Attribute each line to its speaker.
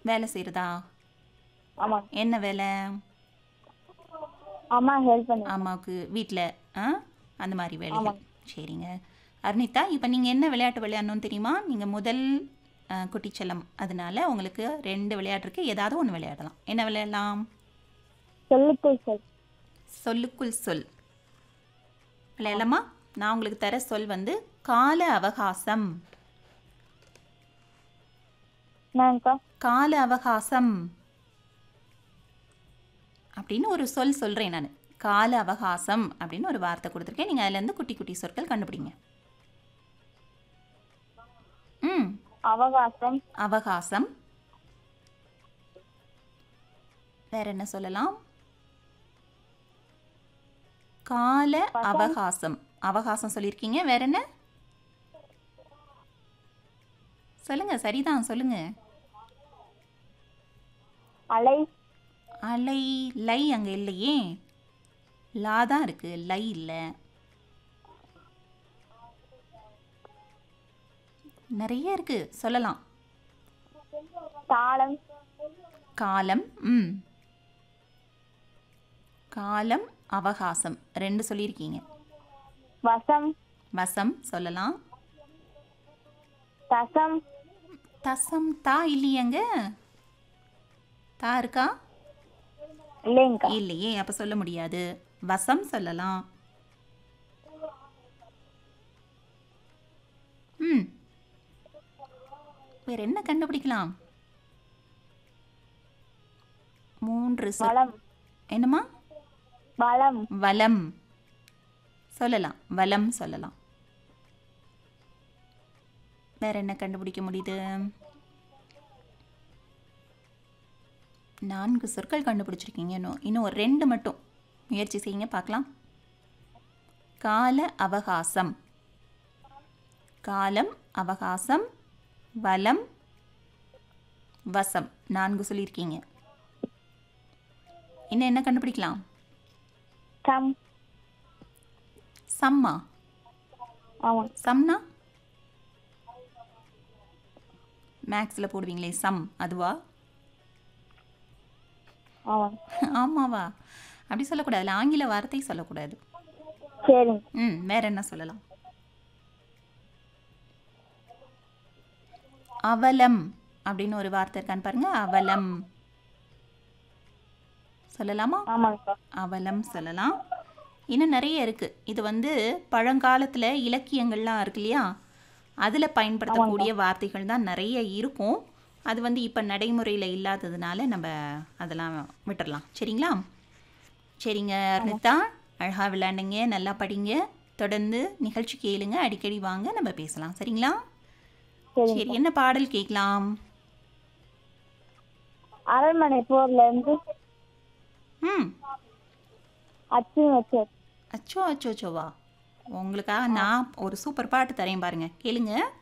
Speaker 1: வேலை செய்கிறதா
Speaker 2: ஆமாங்க
Speaker 1: என்ன வேலை
Speaker 2: அம்மா ஹெல்ப் பண்ணு
Speaker 1: அம்மாவுக்கு வீட்டில் ஆ அந்த மாதிரி வேலைகள் சரிங்க அர்னிதா இப்போ நீங்கள் என்ன விளையாட்டு விளையாடணும்னு தெரியுமா நீங்கள் முதல் ஆ, குட்டிச்செல்லம் அதனால உங்களுக்கு ரெண்டு விளையாட்டு இருக்கு ஏதாவது ஒன்று விளையாடலாம் என்ன விளையாடலாம்
Speaker 2: சொல்லுக்குள் சொல்
Speaker 1: சொல்லுக்குள் சொல் விளையாடலாமா நான் உங்களுக்கு தர சொல் வந்து கால அவகாசம்
Speaker 2: என்னங்கக்கா
Speaker 1: கால அவகாசம் அப்படின்னு ஒரு சொல் சொல்கிறேன் நான் கால அவகாசம் அப்படின்னு ஒரு வார்த்தை கொடுத்துருக்கேன் நீங்கள் அதுலேருந்து குட்டி குட்டி சொற்கள் கண்டுபிடிங்க ம்
Speaker 2: அவகாசம்
Speaker 1: அவகாசம் வேற என்ன சொல்லலாம் கால அவகாசம் அவகாசம் சொல்லியிருக்கீங்க வேற என்ன சொல்லுங்க சரிதான் சொல்லுங்க
Speaker 2: அலை
Speaker 1: அலை லை அங்கே இல்லையே லா தான் இருக்கு லை இல்லை நிறைய இருக்கு சொல்லலாம்
Speaker 2: தாளம்
Speaker 1: காலம் ம் காலம் அவகாசம் ரெண்டு சொல்லியிருக்கீங்க
Speaker 2: வசம்
Speaker 1: வசம் சொல்லலாம்
Speaker 2: தசம்
Speaker 1: தசம் தா இல்லையேங்க தா இருக்கா
Speaker 2: இல்லைங்கக்கா
Speaker 1: இல்லையே அப்போ சொல்ல முடியாது வசம் சொல்லலாம் ம் வேற என்ன கண்டுபிடிக்கலாம் மூன்று சொல்
Speaker 2: வளம்
Speaker 1: என்னம்மா
Speaker 2: வளம்
Speaker 1: வலம் சொல்லலாம் வலம் சொல்லலாம் வேற என்ன கண்டுபிடிக்க முடியுது நான்கு சொற்கள் கண்டுபிடிச்சிருக்கீங்க இன்னும் இன்னும் ஒரு ரெண்டு மட்டும் முயற்சி செய்யுங்க பார்க்கலாம் கால அவகாசம் காலம் அவகாசம் வலம் வசம் நான்கு சொல்லியிருக்கீங்க இன்னும் என்ன கண்டுபிடிக்கலாம்
Speaker 2: சம்
Speaker 1: சம்மா
Speaker 2: ஆமாம்
Speaker 1: சம்னா மேக்ஸில் போடுவீங்களே சம் அதுவா
Speaker 2: ஆமாம்
Speaker 1: ஆமாவா அப்படி சொல்லக்கூடாது அதுல ஆங்கில வார்த்தை சொல்லக்கூடாது
Speaker 2: சரிங்க
Speaker 1: ம் வேற என்ன சொல்லலாம் அவலம் அப்படின்னு ஒரு வார்த்தை இருக்கான்னு பாருங்க அவலம் சொல்லலாமா
Speaker 2: ஆமாங்கக்கா
Speaker 1: அவலம் சொல்லலாம் இன்னும் நிறைய இருக்குது இது வந்து பழங்காலத்தில் இலக்கியங்கள்லாம் இருக்கு இல்லையா அதில் பயன்படுத்தக்கூடிய வார்த்தைகள் தான் நிறைய இருக்கும் அது வந்து இப்போ நடைமுறையில் இல்லாததுனால நம்ம அதெல்லாம் விட்டுறலாம் சரிங்களா சரிங்க அர்னிதா அழகாக விளையாண்டுங்க நல்லா படிங்க தொடர்ந்து நிகழ்ச்சி கேளுங்க அடிக்கடி வாங்க நம்ம பேசலாம் சரிங்களா
Speaker 2: சரிங்க
Speaker 1: சரி என்ன பாடல் கேட்கலாம்
Speaker 2: அரண்மனை போர்ல இருந்து
Speaker 1: ம்
Speaker 2: அச்சு வச்சார்
Speaker 1: அச்சோ அச்சோ அச்சோவா உங்களுக்காக நான் ஒரு சூப்பர் பாட்டு தரேன் பாருங்க கேளுங்க